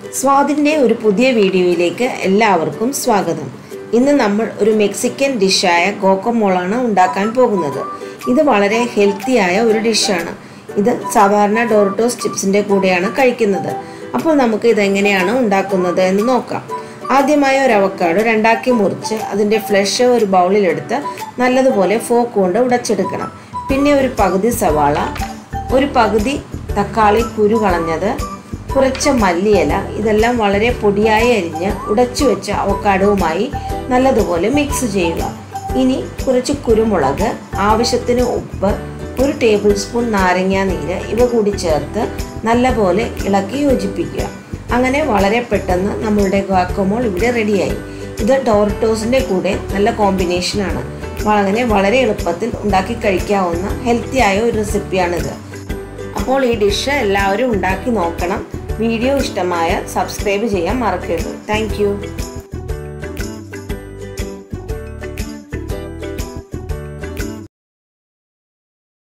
സ്വാദിൻ്റെ ഒരു പുതിയ വീഡിയോയിലേക്ക് എല്ലാവർക്കും സ്വാഗതം ഇന്ന് നമ്മൾ ഒരു മെക്സിക്കൻ ഡിഷായ ഗോക്കമോളാണ് ഉണ്ടാക്കാൻ പോകുന്നത് ഇത് വളരെ ഹെൽത്തിയായ ഒരു ഡിഷാണ് ഇത് സാധാരണ ഡോർട്ടോസ് ചിപ്സിൻ്റെ കൂടെയാണ് കഴിക്കുന്നത് അപ്പോൾ നമുക്ക് ഇതെങ്ങനെയാണ് ഉണ്ടാക്കുന്നത് എന്ന് നോക്കാം ആദ്യമായി ഒരു അവക്കാഡോ രണ്ടാക്കി മുറിച്ച് അതിൻ്റെ ഫ്ലഷ് ഒരു ബൗളിലെടുത്ത് നല്ലതുപോലെ ഫോക്ക് കൊണ്ട് ഉടച്ചെടുക്കണം പിന്നെ ഒരു പകുതി സവാള ഒരു പകുതി തക്കാളി കുരു കളഞ്ഞത് കുറച്ച് മല്ലിയില ഇതെല്ലാം വളരെ പൊടിയായി അരിഞ്ഞ് ഉടച്ചു വെച്ച അവക്കാഡവുമായി നല്ലതുപോലെ മിക്സ് ചെയ്യുക ഇനി കുറച്ച് കുരുമുളക് ആവശ്യത്തിന് ഉപ്പ് ഒരു ടേബിൾ സ്പൂൺ നാരങ്ങാ നീര് ഇവ കൂടി ചേർത്ത് നല്ലപോലെ ഇളക്കി യോജിപ്പിക്കുക അങ്ങനെ വളരെ പെട്ടെന്ന് നമ്മളുടെ ഗാക്കോമോൾ ഇവിടെ റെഡിയായി ഇത് ടോർട്ടോസിൻ്റെ കൂടെ നല്ല കോമ്പിനേഷനാണ് അങ്ങനെ വളരെ എളുപ്പത്തിൽ ഉണ്ടാക്കി കഴിക്കാവുന്ന ഹെൽത്തി ആയ ഒരു റെസിപ്പിയാണിത് അപ്പോൾ ഈ ഡിഷ് എല്ലാവരും ഉണ്ടാക്കി നോക്കണം വീഡിയോ ഇഷ്ടമായ സബ്സ്ക്രൈബ് ചെയ്യാൻ മറക്കരുത് താങ്ക്